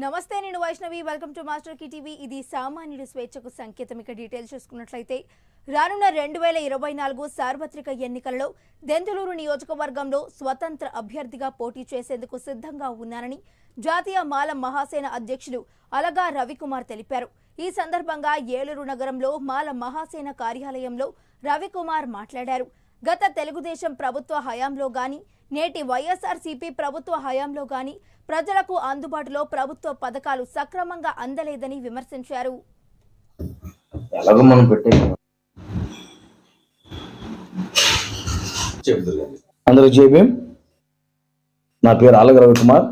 నమస్తే నేను Vaishnavi welcome to master కి టీవీ ఇది సామాన్యుడి స్వేచ్ఛకు సంకేతం ఇక డీటెయిల్స్ చూసుకున్నట్లయితే రానున్న రెండు వేల ఇరవై నాలుగు సార్వత్రిక ఎన్నికలలో దెందులూరు నియోజకవర్గంలో స్వతంత్ర అభ్యర్థిగా పోటీ చేసేందుకు సిద్ధంగా ఉన్నానని జాతీయ మాల మహాసేన అధ్యక్షులు అలగా రవికుమార్ తెలిపారు ఈ సందర్భంగా ఏలూరు నగరంలో మాల మహాసేన కార్యాలయంలో రవికుమార్ మాట్లాడారు గత తెలుగుదేశం ప్రభుత్వ హయాంలో గాని నేటి వైఎస్ఆర్సీపీ ప్రభుత్వ హయాంలో గాని ప్రజలకు అందుబాటులో ప్రభుత్వ పథకాలు సక్రమంగా అందలేదని విమర్శించారు ఎలాగో మనం పెట్టే చెబుతుంది అందరికి జేబీఎం నా పేరు ఆలగ రవికుమార్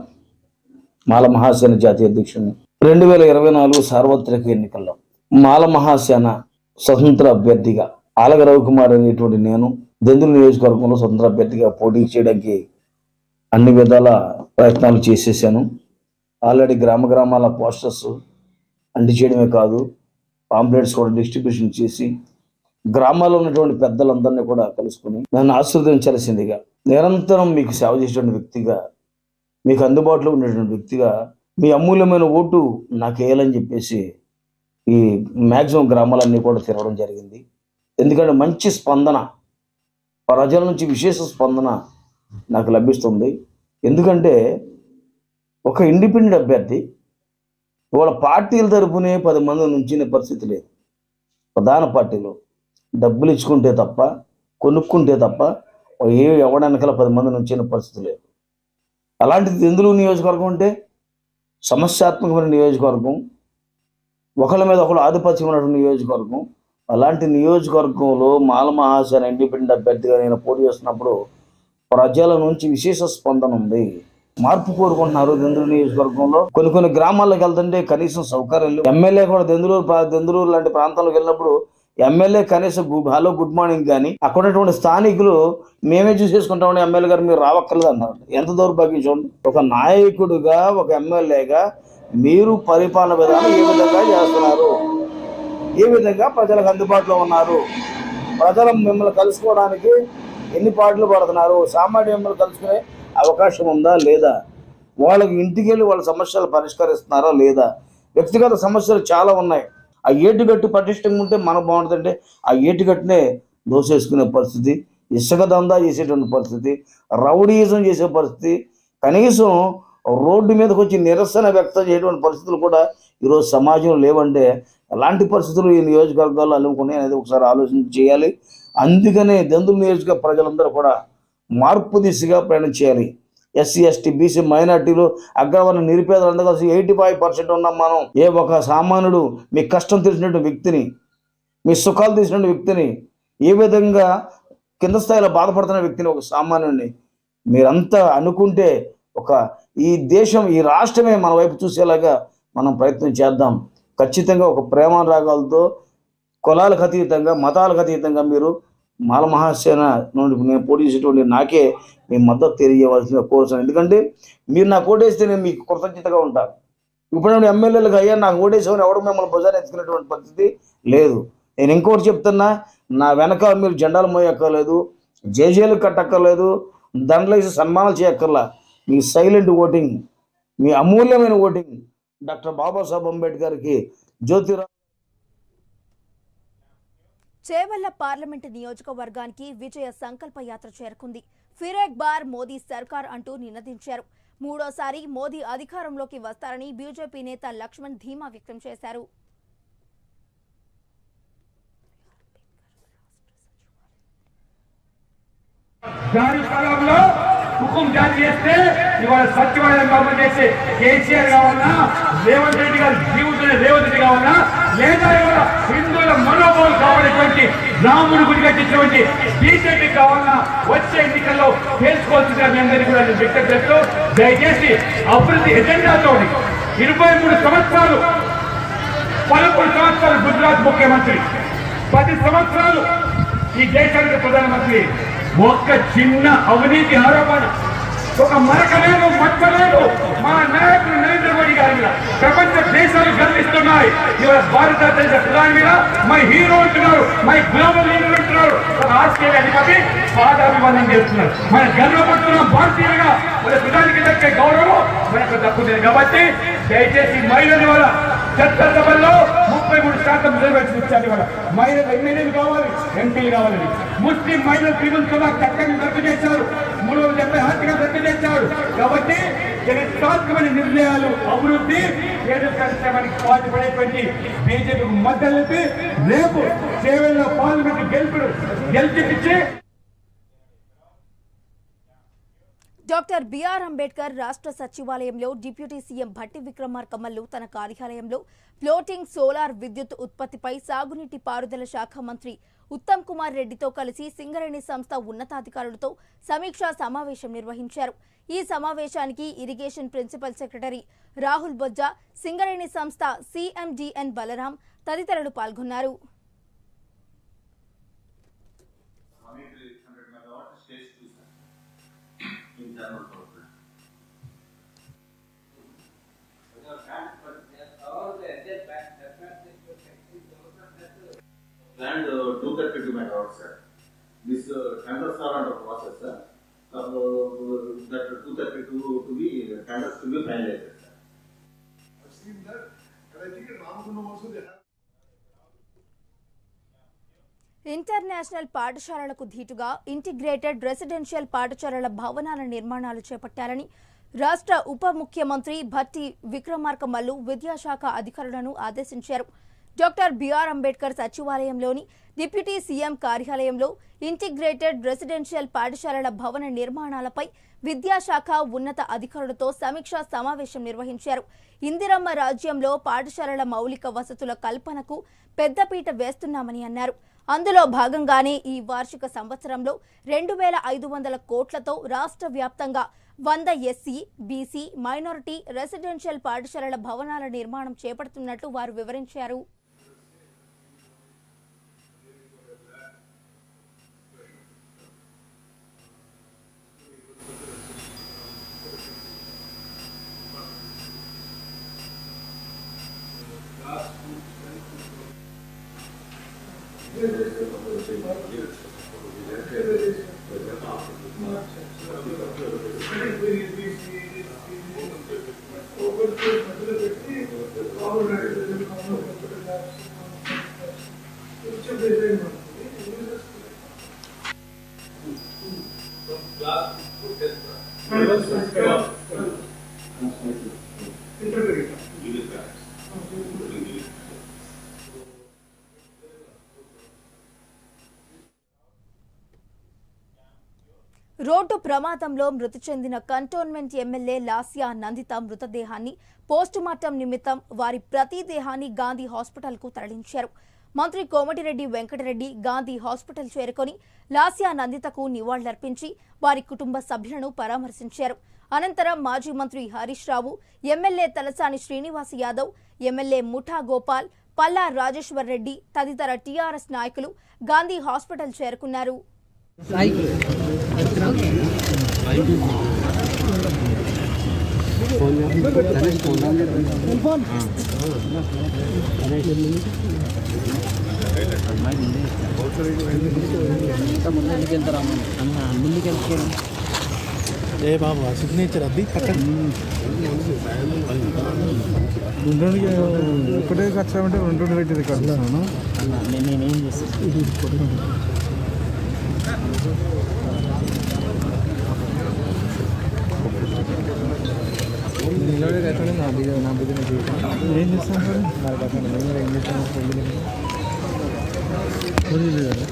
మాల మహాసేన జాతీయ అధ్యక్షుడిని రెండు వేల ఇరవై నాలుగు సార్వత్రిక ఎన్నికల్లో మాల మహాసేన స్వతంత్ర అభ్యర్థిగా ఆలగ రవికుమార్ అనేటువంటి నేను దెందులు నియోజకవర్గంలో స్వతంత్ర అభ్యర్థిగా పోటీ చేయడానికి అన్ని విధాల ప్రయత్నాలు చేసేసాను ఆల్రెడీ గ్రామ గ్రామాల పోస్టర్స్ అంటించేయడమే కాదు పాంప్లెట్స్ కూడా డిస్ట్రిబ్యూషన్ చేసి గ్రామాల్లో ఉన్నటువంటి పెద్దలందరినీ కూడా కలుసుకుని నన్ను ఆశీర్వదించాల్సిందిగా నిరంతరం మీకు సేవ చేసేటువంటి వ్యక్తిగా మీకు అందుబాటులో ఉండేటువంటి వ్యక్తిగా మీ అమూల్యమైన ఓటు నాకు వేయాలని చెప్పేసి ఈ మ్యాక్సిమం గ్రామాలన్నీ కూడా తిరగడం జరిగింది ఎందుకంటే మంచి స్పందన ప్రజల నుంచి విశేష స్పందన నాకు లభిస్తుంది ఎందుకంటే ఒక ఇండిపెండెంట్ అభ్యర్థి వాళ్ళ పార్టీల తరపునే పది మంది నుంచిన పరిస్థితి లేదు ప్రధాన పార్టీలో డబ్బులు ఇచ్చుకుంటే తప్ప కొనుక్కుంటే తప్ప ఏ ఎవడనకల పది మంది నుంచిన పరిస్థితి లేదు అలాంటిది ఎందులో నియోజకవర్గం అంటే సమస్యాత్మకమైన నియోజకవర్గం ఒకళ్ళ మీద ఒకళ్ళు ఆధిపత్యం ఉన్నటువంటి నియోజకవర్గం అలాంటి నియోజకవర్గంలో మాల మహాసేన ఇండిపెండెంట్ అభ్యర్థిగా నేను పోటీ చేస్తున్నప్పుడు ప్రజల నుంచి విశేష స్పందన ఉంది మార్పు కోరుకుంటున్నారు దెందులూరు నియోజకవర్గంలో కొన్ని కొన్ని గ్రామాలకు వెళ్తుంటే కనీసం సౌకర్యాలు ఎమ్మెల్యే కూడా దెందులూరు ప్రా- దెందులూరు లాంటి ప్రాంతాలకు వెళ్ళినప్పుడు ఎమ్మెల్యే కనీసం గు- హలో గుడ్ మార్నింగ్ కానీ అక్కడ ఉన్నటువంటి స్థానికులు మేమే చూసేసుకుంటామని ఎమ్మెల్యే గారు మీరు రావక్కర్లేదు అన్నారు ఎంత దౌర్భాగ్యం చూడండి ఒక నాయకుడిగా ఒక ఎమ్మెల్యేగా మీరు పరిపాలన విధానం ఏ విధంగా చేస్తున్నారు ఏ విధంగా ప్రజలకు అందుబాటులో ఉన్నారు ప్రజలు మిమ్మల్ని కలుసుకోవడానికి ఎన్ని పాటలు పడుతున్నారు సామాన్య మిమ్మల్ని కలుసుకునే అవకాశం ఉందా లేదా వాళ్ళకి ఇంటికి వెళ్ళి వాళ్ళ సమస్యలు పరిష్కరిస్తున్నారా లేదా వ్యక్తిగత సమస్యలు చాలా ఉన్నాయి ఆ ఏటుగట్టు పటిష్టంగా ఉంటే మనకు బాగుంటుందంటే ఆ ఏటుగట్టునే దోసేసుకునే పరిస్థితి ఇసుక దందా చేసేటువంటి పరిస్థితి రౌడీయిజం చేసే పరిస్థితి కనీసం రోడ్డు మీదకి వచ్చి నిరసన వ్యక్తం చేయటువంటి పరిస్థితులు కూడా ఈరోజు సమాజంలో లేవంటే ఎలాంటి పరిస్థితులు ఈ నియోజకవర్గాల్లో అల్లుకున్నాయి అనేది ఒకసారి ఆలోచన చేయాలి అందుకనే దెందులు నియోజక ప్రజలందరూ కూడా మార్పు దిశగా ప్రయాణం చేయాలి ఎస్సీ ఎస్టీ బీసీ మైనార్టీలు అగ్రవర్ణ నిరుపేదలందరూ కలిసి ఎయిటీ ఫైవ్ పర్సెంట్ ఉన్నాం మనం ఏ ఒక సామాన్యుడు మీ కష్టం తెలిసినటువంటి వ్యక్తిని మీ సుఖాలు తెలిసినటువంటి వ్యక్తిని ఏ విధంగా కింద స్థాయిలో బాధపడుతున్న వ్యక్తిని ఒక సామాన్యుడిని మీరంతా అనుకుంటే ఒక ఈ దేశం ఈ రాష్ట్రమే మన వైపు చూసేలాగా మనం ప్రయత్నం చేద్దాం ఖచ్చితంగా ఒక ప్రేమానురాగాలతో కులాలకు అతీతంగా మతాలకు అతీతంగా మీరు మాల మహాసేన నుండి నేను పోటీ చేసేటువంటి నాకే మీ మద్దతు తెలియవలసిన కోరుతాను ఎందుకంటే మీరు నాకు ఓటేస్తే నేను మీకు కృతజ్ఞతగా ఉంటాను ఇప్పుడు ఎమ్మెల్యేలకు అయ్యా నాకు ఓటేసామని ఎవడు మిమ్మల్ని భుజాన్ని ఎత్తుకునేటువంటి పరిస్థితి లేదు నేను ఇంకోటి చెప్తున్నా నా వెనక మీరు జెండాలు మోయక్కర్లేదు జేజేలు కట్టక్కర్లేదు దండలేసి సన్మానాలు చేయక్కర్లా మీ సైలెంట్ ఓటింగ్ మీ అమూల్యమైన ఓటింగ్ డాక్టర్ బాబాసాహెబ్ అంబేద్కర్కి జ్యోతిరావు చేవెళ్ల పార్లమెంటు నియోజకవర్గానికి విజయ సంకల్ప యాత్ర చేరుకుంది ఫిరేక్ బార్ మోదీ సర్కార్ అంటూ నినదించారు మూడోసారి మోదీ అధికారంలోకి వస్తారని బీజేపీ నేత లక్ష్మణ్ ధీమా వ్యక్తం చేశారు దాని కాలంలో హుకుం జారీ చేస్తే ఇవాళ సచివాలయం పంపిణీ చేసి కేసీఆర్ కావాలన్నా రేవంత్ రెడ్డి గారు జీవితంలో రేవంత్ రెడ్డి కావాలన్నా లేదా ఇవాళ హిందువుల మనోభావం కావాలనేటువంటి రాముడి గుడి కట్టించినటువంటి బీజేపీ కావాలన్నా వచ్చే ఎన్నికల్లో తెలుసుకోవాల్సిందిగా మీ అందరికీ కూడా నేను విజ్ఞప్తి చేస్తూ దయచేసి అభివృద్ధి ఎజెండాతో ఇరవై మూడు సంవత్సరాలు పదకొండు సంవత్సరాలు గుజరాత్ ముఖ్యమంత్రి పది సంవత్సరాలు ఈ దేశానికి ప్రధానమంత్రి ఒక్క చిన్న అవినీతి ఆరోపణ ఒక మరక లేదు మచ్చ లేదు మా నాయకుడు నరేంద్ర మోడీ గారు ప్రధాని మీద ప్రపంచ దేశాలు గర్విస్తున్నాయి ఇవాళ భారతదేశ ప్రధాని మీద మై హీరో అంటున్నారు మై గ్లోబల్ లీడర్ అంటున్నారు మన ఆస్ట్రేలియా అధిపతి పాదాభివందనం చేస్తున్నారు మన గర్వపడుతున్నాం భారతీయులుగా మన ప్రధానికి దక్కే గౌరవం మనకు దక్కుతుంది కాబట్టి దయచేసి మహిళల వల్ల చట్టసభల్లో ముప్పై మూడు శాతం రిజర్వేషన్ ఇచ్చారు ఇవాళ మహిళలు ఎమ్మెల్యేలు కావాలి ఎంపీలు కావాలని ముస్లిం మహిళలు త్రిపుల్ తలాక్ చట్టాన్ని రద్దు చేశారు మూడు వందల డెబ్బై హార్టిగా రద్దు చేశారు కాబట్టి చరిత్రాత్మకమైన నిర్ణయాలు అభివృద్ధి కేంద్ర సంక్షేమానికి పాటుపడేటువంటి బీజేపీకి మద్దతు రేపు సేవల్లో పార్లమెంట్ గెలుపుడు గెలిచిపించి డాక్టర్ బిఆర్ అంబేద్కర్ రాష్ట్ర సచివాలయంలో డిప్యూటీ సీఎం భట్టి విక్రమార్కమల్లు తన కార్యాలయంలో ఫ్లోటింగ్ సోలార్ విద్యుత్ ఉత్పత్తిపై సాగునీటి పారుదల శాఖ మంత్రి ఉత్తమ్ కుమార్ రెడ్డితో కలిసి సింగరేణి సంస్థ ఉన్నతాధికారులతో సమీక్షా సమావేశం నిర్వహించారు ఈ సమావేశానికి irrigation principal secretary Rahul Bojja Singareni సంస్థ సిఎండిఎన్ బలరాం తదితరులు పాల్గొన్నారు monetary 100 megawatt stage two, sir, in thermal power plant. Planned uh, 232 megawatts, sir. This uh, tenders are under process, sir. Uh, that 232 to be, tenders to be finalized, sir. I've seen that, and I think in Ramgunam also they have. International పాఠశాలలకు ధీటుగా integrated residential పాఠశాలల భవనాల నిర్మాణాలు చేపట్టాలని రాష్ట్ర ఉప ముఖ్యమంత్రి భట్టి విక్రమార్కమల్లు విద్యాశాఖ అధికారులను ఆదేశించారు డాక్టర్ బిఆర్ అంబేద్కర్ సచివాలయంలోని డిప్యూటీ సీఎం కార్యాలయంలో ఇంటిగ్రేటెడ్ రెసిడెన్షియల్ పాఠశాలల భవన నిర్మాణాలపై విద్యాశాఖ ఉన్నత అధికారులతో సమీక్షా సమావేశం నిర్వహించారు ఇందిరమ్మ రాజ్యంలో పాఠశాలల మౌలిక వసతుల కల్పనకు పెద్దపీట వేస్తున్నామని అన్నారు అందులో భాగంగానే ఈ వార్షిక సంవత్సరంలో రెండు వేల ఐదు వందల కోట్లతో రాష్ట్ర వ్యాప్తంగా వంద ఎస్సీ బీసీ మైనారిటీ రెసిడెన్షియల్ పాఠశాలల భవనాల నిర్మాణం చేపడుతున్నట్లు వారు వివరించారు రోడ్డు ప్రమాదంలో మృతి చెందిన కంటోన్మెంట్ ఎమ్మెల్యే లాస్యా నందిత మృతదేహాన్ని పోస్టుమార్టం నిమిత్తం వారి ప్రతి దేహాన్ని గాంధీ హాస్పిటల్కు తరలించారు మంత్రి కోమటిరెడ్డి వెంకటరెడ్డి గాంధీ హాస్పిటల్ చేరుకొని లాస్యా నందితకు నివాళులర్పించి వారి కుటుంబ సభ్యులను పరామర్శించారు అనంతరం మాజీ మంత్రి హరీష్ రావు ఎమ్మెల్యే తలసాని శ్రీనివాస్ యాదవ్ ఎమ్మెల్యే ముఠా గోపాల్ పల్లా రాజేశ్వర్ రెడ్డి తదితర టీఆర్ఎస్ నాయకులు గాంధీ హాస్పిటల్ చేరుకున్నారు ఏ బాబు సిగ్నేచర్ అది పక్కన రెండు ఒకటే కచ్చామంటే రెండు రెండు పెట్టి కడుతున్నాను నేనేం చేస్తాను నిలబడి కట్టండి నా బిజీ నా బిజీ ఏం చేస్తాను సార్ నాకు కట్టండి నేను కూడా ఏం చేస్తాను పొద్దున కదా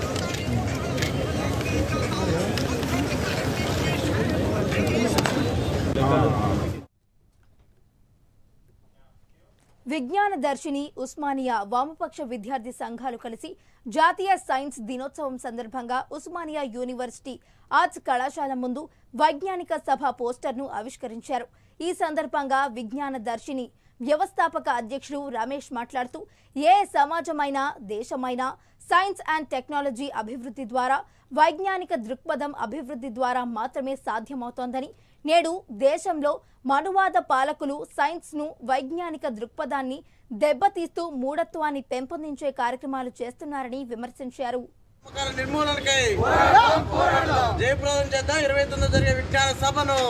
విజ్ఞాన దర్శిని ఉస్మానియా వామపక్ష విద్యార్థి సంఘాలు కలిసి జాతీయ సైన్స్ దినోత్సవం సందర్భంగా ఉస్మానియా యూనివర్సిటీ ఆర్ట్స్ కళాశాల ముందు వైజ్ఞానిక సభ పోస్టర్ను ఆవిష్కరించారు ఈ సందర్భంగా విజ్ఞాన దర్శిని వ్యవస్థాపక అధ్యక్షుడు రమేష్ మాట్లాడుతూ ఏ సమాజమైనా దేశమైనా సైన్స్ అండ్ టెక్నాలజీ అభివృద్ధి ద్వారా వైజ్ఞానిక దృక్పథం అభివృద్ధి ద్వారా మాత్రమే సాధ్యమవుతోందని నేడు దేశంలో మనువాద పాలకులు సైన్స్ను వైజ్ఞానిక దృక్పథాన్ని దెబ్బతీస్తూ మూఢత్వాన్ని పెంపొందించే కార్యక్రమాలు చేస్తున్నారని విమర్శించారు ఉపకార నిర్మూలనకై జయప్రదం చేద్దాం ఇరవై తొమ్మిది జరిగే విజ్ఞాన సభను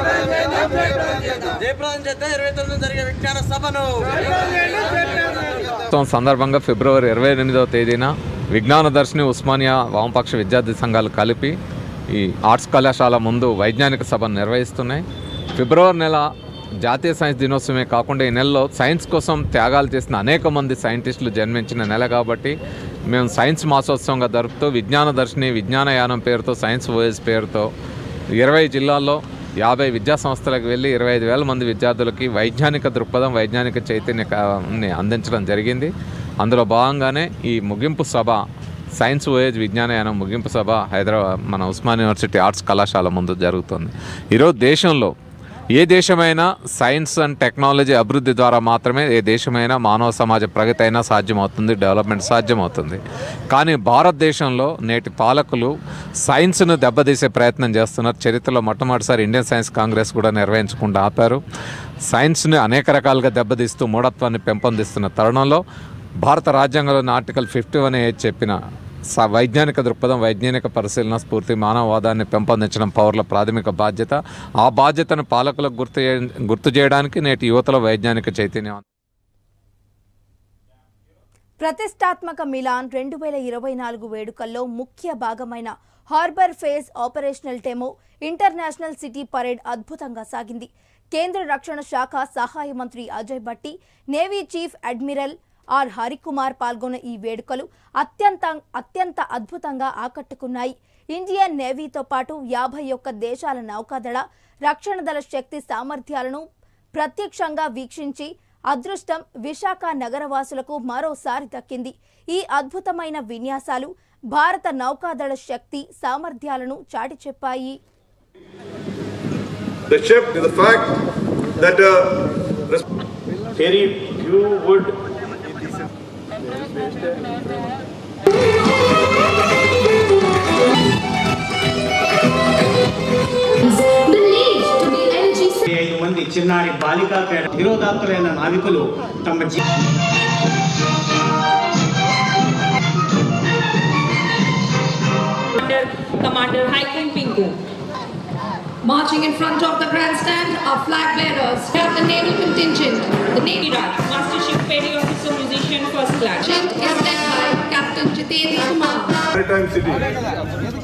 జయప్రదం చేద్దాం ఇరవై తొమ్మిది జరిగే విజ్ఞాన సభను దినోత్సవం సందర్భంగా ఫిబ్రవరి ఇరవై ఎనిమిదవ తేదీన విజ్ఞాన దర్శిని ఉస్మానియా వామపక్ష విద్యార్థి సంఘాలు కలిపి ఈ ఆర్ట్స్ కళాశాల ముందు వైజ్ఞానిక సభను నిర్వహిస్తున్నాయి ఫిబ్రవరి నెల జాతీయ సైన్స్ దినోత్సవమే కాకుండా ఈ నెలలో సైన్స్ కోసం త్యాగాలు చేసిన అనేక మంది సైంటిస్టులు జన్మించిన నెల కాబట్టి మేము సైన్స్ మాసోత్సవంగా జరుపుతూ విజ్ఞాన దర్శిని విజ్ఞానయానం పేరుతో సైన్స్ ఓఎస్ పేరుతో ఇరవై జిల్లాల్లో యాభై విద్యా సంస్థలకు వెళ్ళి ఇరవై ఐదు వేల మంది విద్యార్థులకి వైజ్ఞానిక దృక్పథం వైజ్ఞానిక చైతన్యాన్ని అందించడం జరిగింది అందులో భాగంగానే ఈ ముగింపు సభ సైన్స్ ఓయేజ్ విజ్ఞానయానం ముగింపు సభ హైదరాబాద్ మన ఉస్మాన్ యూనివర్సిటీ ఆర్ట్స్ కళాశాల ముందు జరుగుతుంది ఈరోజు దేశంలో ఏ దేశమైనా సైన్స్ అండ్ టెక్నాలజీ అభివృద్ధి ద్వారా మాత్రమే ఏ దేశమైనా మానవ సమాజ ప్రగతి అయినా సాధ్యమవుతుంది డెవలప్మెంట్ సాధ్యమవుతుంది కానీ భారతదేశంలో నేటి పాలకులు సైన్స్ను దెబ్బతీసే ప్రయత్నం చేస్తున్నారు చరిత్రలో మొట్టమొదటిసారి ఇండియన్ సైన్స్ కాంగ్రెస్ కూడా నిర్వహించకుండా ఆపారు సైన్స్ని అనేక రకాలుగా దెబ్బతీస్తూ మూఢత్వాన్ని పెంపొందిస్తున్న తరుణంలో భారత రాజ్యాంగంలోని ఆర్టికల్ ఫిఫ్టీ వన్ ఏ చెప్పిన స వైజ్ఞానిక దృక్పథం వైజ్ఞానిక పరిశీలన స్ఫూర్తి మానవవాదాన్ని పెంపొందించడం పౌరుల ప్రాథమిక బాధ్యత ఆ బాధ్యతను పాలకులకు గుర్తు చే- గుర్తు చేయడానికి నేటి యువతలో వైజ్ఞానిక చైతన్యం ప్రతిష్టాత్మక మిలాన్ రెండు వేల ఇరవై నాలుగు వేడుకల్లో ముఖ్య భాగమైన harbour phase operational demo international city parade అద్భుతంగా సాగింది కేంద్ర రక్షణ శాఖ సహాయ మంత్రి Ajay Bhatti navy chief admiral R Harikumar పాల్గొన్న ఈ వేడుకలు అత్యంత అత్యంత అద్భుతంగా ఆకట్టుకున్నాయి ఇండియన్ నేవీతో పాటు యాభై ఒక్క దేశాల నౌకాదళ రక్షణ దళ శక్తి సామర్థ్యాలను ప్రత్యక్షంగా వీక్షించి అదృష్టం విశాఖ నగరవాసులకు మరోసారి దక్కింది ఈ అద్భుతమైన విన్యాసాలు భారత నౌకాదళ శక్తి సామర్థ్యాలను చాటి చెప్పాయి The ship, the fact that uh, res- Very few would ఐదు మంది చిన్నారి బాలికా క్రీడ ధీరోదాత్తులైన నావికులు తమ జీ Commander, Commander Haikin Pinku. Marching in front of the grandstand are flag bearers. We have the naval contingent. The Navy Raj, Master Ship Petty Officer Musician First Class. contingent is led by Captain Jitendra Kumar. maritime city.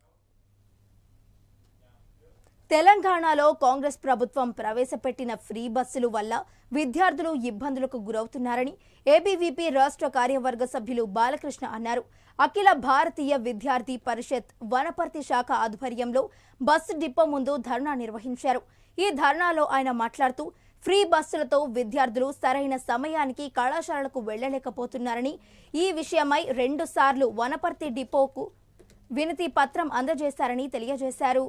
తెలంగాణలో కాంగ్రెస్ ప్రభుత్వం ప్రవేశపెట్టిన free బస్సులు వల్ల విద్యార్థులు ఇబ్బందులకు గురవుతున్నారని ABVP రాష్ట్ర కార్యవర్గ సభ్యులు బాలకృష్ణ అన్నారు అఖిల భారతీయ విద్యార్థి పరిషత్ వనపర్తి శాఖ ఆధ్వర్యంలో బస్సు డిపో ముందు ధర్నా నిర్వహించారు ఈ ధర్నాలో ఆయన మాట్లాడుతూ ఫ్రీ బస్సులతో విద్యార్థులు సరైన సమయానికి కళాశాలలకు వెళ్లలేకపోతున్నారని ఈ విషయమై రెండు సార్లు వనపర్తి డిపోకు వినతి పత్రం అందజేశారని తెలియజేశారు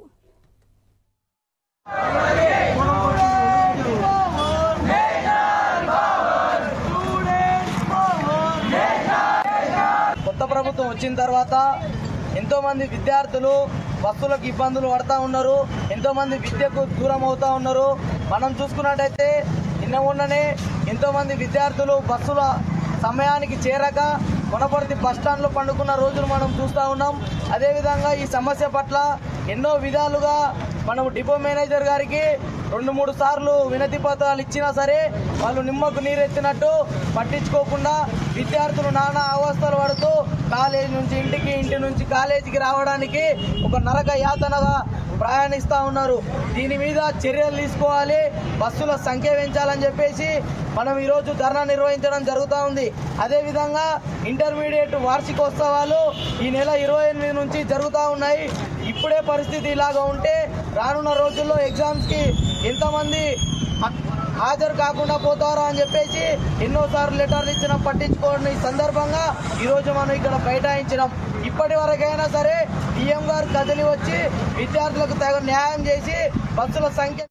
కొత్త ప్రభుత్వం వచ్చిన తర్వాత ఎంతో మంది విద్యార్థులు బస్సులకు ఇబ్బందులు పడతా ఉన్నారు ఎంతో మంది విద్యకు దూరం అవుతా ఉన్నారు మనం చూసుకున్నట్టయితే నిన్న మొన్ననే ఎంతో మంది విద్యార్థులు బస్సుల సమయానికి చేరక కొనపర్తి బస్ స్టాండ్లో పండుకున్న రోజులు మనం చూస్తూ ఉన్నాం అదేవిధంగా ఈ సమస్య పట్ల ఎన్నో విధాలుగా మనం డిపో మేనేజర్ గారికి రెండు మూడు సార్లు వినతి పత్రాలు ఇచ్చినా సరే వాళ్ళు నిమ్మకు నీరెత్తినట్టు పట్టించుకోకుండా విద్యార్థులు నానా అవస్థలు పడుతూ కాలేజీ నుంచి ఇంటికి ఇంటి నుంచి కాలేజీకి రావడానికి ఒక నరక యాతనగా ప్రయాణిస్తూ ఉన్నారు దీని మీద చర్యలు తీసుకోవాలి బస్సుల సంఖ్య పెంచాలని చెప్పేసి మనం ఈరోజు ధర్నా నిర్వహించడం జరుగుతూ ఉంది అదేవిధంగా ఇంటర్మీడియట్ వార్షికోత్సవాలు ఈ నెల ఇరవై ఎనిమిది నుంచి జరుగుతూ ఉన్నాయి ఇప్పుడే పరిస్థితి ఇలాగా ఉంటే రానున్న రోజుల్లో ఎగ్జామ్స్కి ఎంతమంది హ- హాజరు కాకుండా పోతారా అని చెప్పేసి ఎన్నోసార్లు లెటర్లు ఇచ్చిన పట్టించుకోని సందర్భంగా ఈరోజు మనం ఇక్కడ బైఠాయించినాం ఇప్పటి వరకైనా సరే డిఎం గారు కదిలి వచ్చి విద్యార్థులకు తగ న్యాయం చేసి బస్సుల సంఖ్య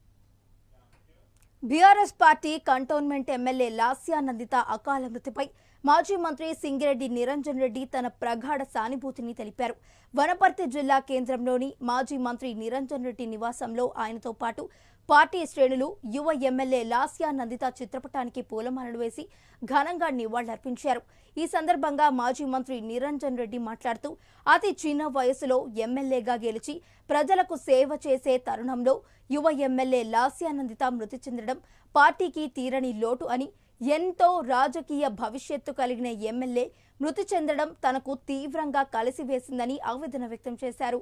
BRS party cantonment MLA Lasya Nanditha అకాల మృతిపై మాజీ మంత్రి సింగిరెడ్డి నిరంజన్ రెడ్డి తన ప్రగాఢ సానుభూతిని తెలిపారు వనపర్తి జిల్లా కేంద్రంలోని మాజీ మంత్రి నిరంజన్ రెడ్డి నివాసంలో ఆయనతో పాటు పార్టీ శ్రేణులు యువ ఎమ్మెల్యే లాస్యా నందిత చిత్రపటానికి పూలమాలలు వేసి ఘనంగా నివాళులర్పించారు ఈ సందర్భంగా మాజీ మంత్రి నిరంజన్ రెడ్డి మాట్లాడుతూ అతి చిన్న వయసులో ఎమ్మెల్యేగా గెలిచి ప్రజలకు సేవ చేసే తరుణంలో యువ ఎమ్మెల్యే లాస్యానందిత మృతి చెందడం పార్టీకి తీరని లోటు అని ఎంతో రాజకీయ భవిష్యత్తు కలిగిన ఎమ్మెల్యే మృతి చెందడం తనకు తీవ్రంగా కలిసివేసిందని ఆవేదన వ్యక్తం చేశారు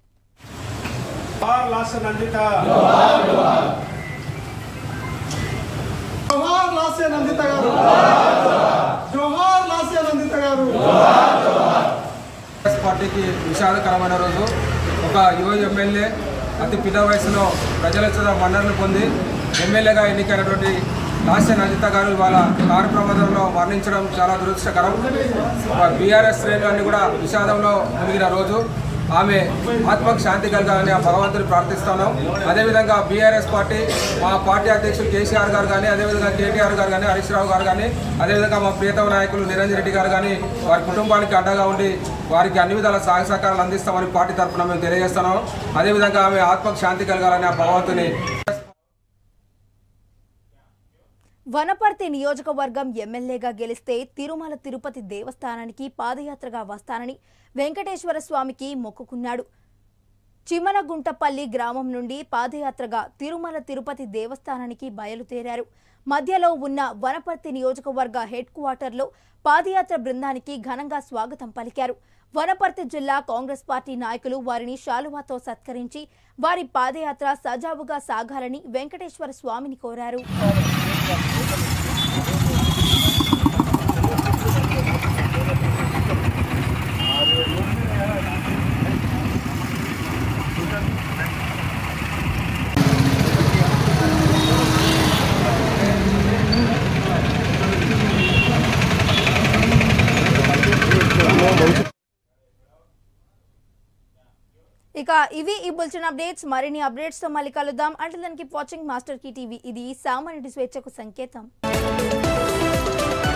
జోహార్ లాస్య నందిత గారు జోహార్ లాస్య నందిత గారు కాంగ్రెస్ పార్టీకి విషాదకరమైన రోజు ఒక యువ ఎమ్మెల్యే అతి పిద వయసులో ప్రజల చేత మన్ననలు పొంది ఎమ్మెల్యేగా ఎన్నికైనటువంటి లాస్య నందిత గారు ఇవాళ కారు ప్రమాదంలో మరణించడం చాలా దురదృష్టకరం బీఆర్ఎస్ శ్రేణులన్నీ కూడా విషాదంలో మునిగిన రోజు ఆమె ఆత్మకు శాంతి కలగాలని ఆ భగవంతుని ప్రార్థిస్తున్నాం అదేవిధంగా బీఆర్ఎస్ పార్టీ మా పార్టీ అధ్యక్షులు కేసీఆర్ గారు కానీ అదేవిధంగా కేటీఆర్ గారు కానీ హరీష్ రావు గారు కానీ అదేవిధంగా మా ప్రియతమ నాయకులు నిరంజన్ రెడ్డి గారు కానీ వారి కుటుంబానికి అండగా ఉండి వారికి అన్ని విధాల సహాయ సహకారాలు అందిస్తామని పార్టీ తరఫున మేము తెలియజేస్తున్నాం అదేవిధంగా ఆమె ఆత్మకు శాంతి కలగాలని ఆ భగవంతుని వనపర్తి నియోజకవర్గం ఎమ్మెల్యేగా గెలిస్తే తిరుమల తిరుపతి దేవస్థానానికి పాదయాత్రగా వస్తానని వెంకటేశ్వర స్వామికి మొక్కుకున్నాడు చిమనగుంటపల్లి గ్రామం నుండి పాదయాత్రగా తిరుమల తిరుపతి దేవస్థానానికి బయలుదేరారు మధ్యలో ఉన్న వనపర్తి నియోజకవర్గ హెడ్ క్వార్టర్లో పాదయాత్ర బృందానికి ఘనంగా స్వాగతం పలికారు వనపర్తి జిల్లా కాంగ్రెస్ పార్టీ నాయకులు వారిని శాలువాతో సత్కరించి వారి పాదయాత్ర సజావుగా సాగాలని వెంకటేశ్వర స్వామిని కోరారు ఇక ఇవి ఈ బులెటిన్ అప్డేట్స్ మరిన్ని అప్డేట్స్ తో మళ్ళీ కలుద్దాం అంటే దానికి వాచింగ్ మాస్టర్ కి టీవీ ఇది సామాన్యుడి స్వేచ్ఛకు సంకేతం